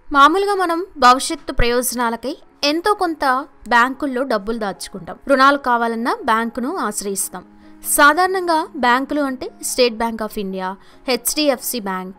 మామూలుగా మనం భవిష్యత్తు ప్రయోజనాలకై ఎంతో కొంత బ్యాంకుల్లో డబ్బులు దాచుకుంటాం రుణాలు కావాలన్నా బ్యాంకును ఆశ్రయిస్తాం సాధారణంగా బ్యాంకులు అంటే State Bank of India HDFC Bank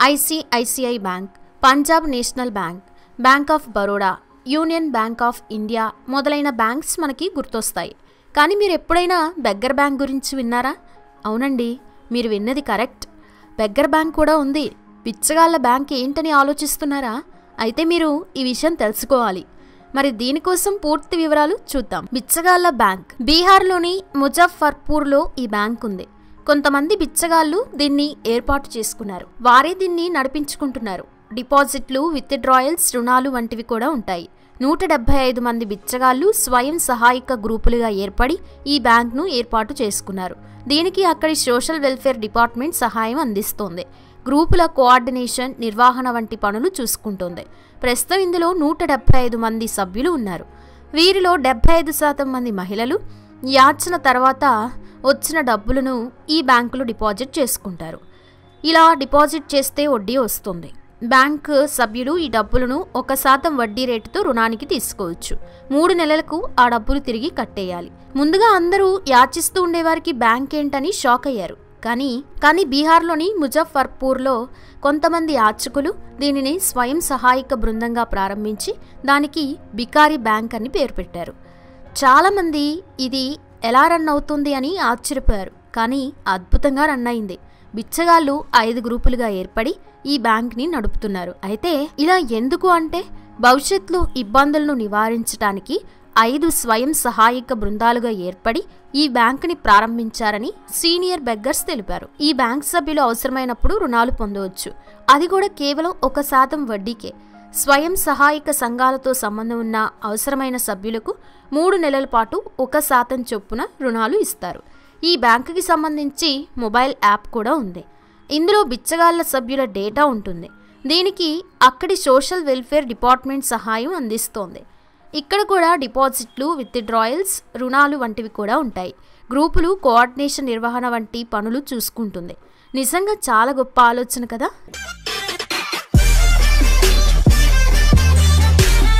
ICICI Bank Punjab National Bank Bank of Baroda Union Bank of India మొదలైన బ్యాంక్స్ మనకి గుర్తొస్తాయి కానీ మీరు ఎప్పుడైనా బెగ్గర్ బ్యాంక్ గురించి విన్నారా అవునండి మీరు విన్నది కరెక్ట్ బెగ్గర్ బ్యాంక్ కూడా ఉంది బిచ్చగాళ్ళ బ్యాంక్ ఏంటని ఆలోచిస్తున్నారా అయితే మీరు ఈ విషయం తెలుసుకోవాలి మరి దీనికోసం పూర్తి వివరాలు చూద్దాం బిచ్చగాళ్ళ బ్యాంక్ బీహార్లోని ముజఫర్పూర్లో ఈ బ్యాంక్ ఉంది కొంతమంది బిచ్చగాళ్ళు దీన్ని ఏర్పాటు చేసుకున్నారు వారే దీన్ని నడిపించుకుంటున్నారు డిపాజిట్లు విత్డ్రాయల్స్ రుణాలు వంటివి కూడా ఉంటాయి నూట డెబ్బై ఐదు మంది బిచ్చగాళ్ళు స్వయం సహాయక గ్రూపులుగా ఏర్పడి ఈ బ్యాంక్ను ఏర్పాటు చేసుకున్నారు దీనికి అక్కడి సోషల్ వెల్ఫేర్ డిపార్ట్మెంట్ సహాయం అందిస్తోంది గ్రూపుల కోఆర్డినేషన్ నిర్వహణ వంటి పనులు చూసుకుంటోంది ప్రస్తుతం ఇందులో నూట డెబ్బై ఐదు మంది సభ్యులు ఉన్నారు వీరిలో డెబ్బై ఐదు శాతం మంది మహిళలు యాచన తర్వాత వచ్చిన డబ్బులను ఈ బ్యాంకులు డిపాజిట్ చేసుకుంటారు ఇలా డిపాజిట్ చేస్తే వడ్డీ వస్తుంది బ్యాంక్ సభ్యులు ఈ డబ్బులను ఒక శాతం వడ్డీ రేటుతో రుణానికి తీసుకోవచ్చు మూడు నెలలకు ఆ డబ్బులు తిరిగి కట్టేయాలి ముందుగా అందరూ యాచిస్తూ ఉండేవారికి బ్యాంక్ ఏంటని షాక్ అయ్యారు కానీ కానీ బీహార్లోని ముజఫర్పూర్లో కొంతమంది యాచకులు దీనిని స్వయం సహాయక బృందంగా ప్రారంభించి దానికి బికారి బ్యాంక్ అని పేరు పెట్టారు చాలామంది ఇది ఎలా రన్ అవుతుంది అని ఆశ్చర్యపోయారు కానీ అద్భుతంగా రన్ అయింది బిచ్చగాళ్ళు ఐదు గ్రూపులుగా ఏర్పడి ఈ బ్యాంక్ని నడుపుతున్నారు అయితే ఇలా ఎందుకు అంటే భవిష్యత్తులో ఇబ్బందులను నివారించడానికి ఐదు స్వయం సహాయక బృందాలుగా ఏర్పడి ఈ బ్యాంకుని ప్రారంభించారని సీనియర్ బెగ్గర్స్ తెలిపారు ఈ బ్యాంక్ సభ్యులు అవసరమైనప్పుడు రుణాలు పొందవచ్చు అది కూడా కేవలం ఒక శాతం వడ్డీకే స్వయం సహాయక సంఘాలతో సంబంధం ఉన్న అవసరమైన సభ్యులకు మూడు నెలల పాటు ఒక శాతం చొప్పున రుణాలు ఇస్తారు ఈ బ్యాంకుకి సంబంధించి మొబైల్ యాప్ కూడా ఉంది ఇందులో బిచ్చగాళ్ల సభ్యుల డేటా ఉంటుంది దీనికి అక్కడి సోషల్ వెల్ఫేర్ డిపార్ట్మెంట్ సహాయం అందిస్తోంది ఇక్కడ కూడా డిపాజిట్లు విత్డ్రాయల్స్ రుణాలు వంటివి కూడా ఉంటాయి గ్రూపులు కోఆర్డినేషన్ నిర్వహణ వంటి పనులు చూసుకుంటుంది నిజంగా చాలా గొప్ప ఆలోచన కదా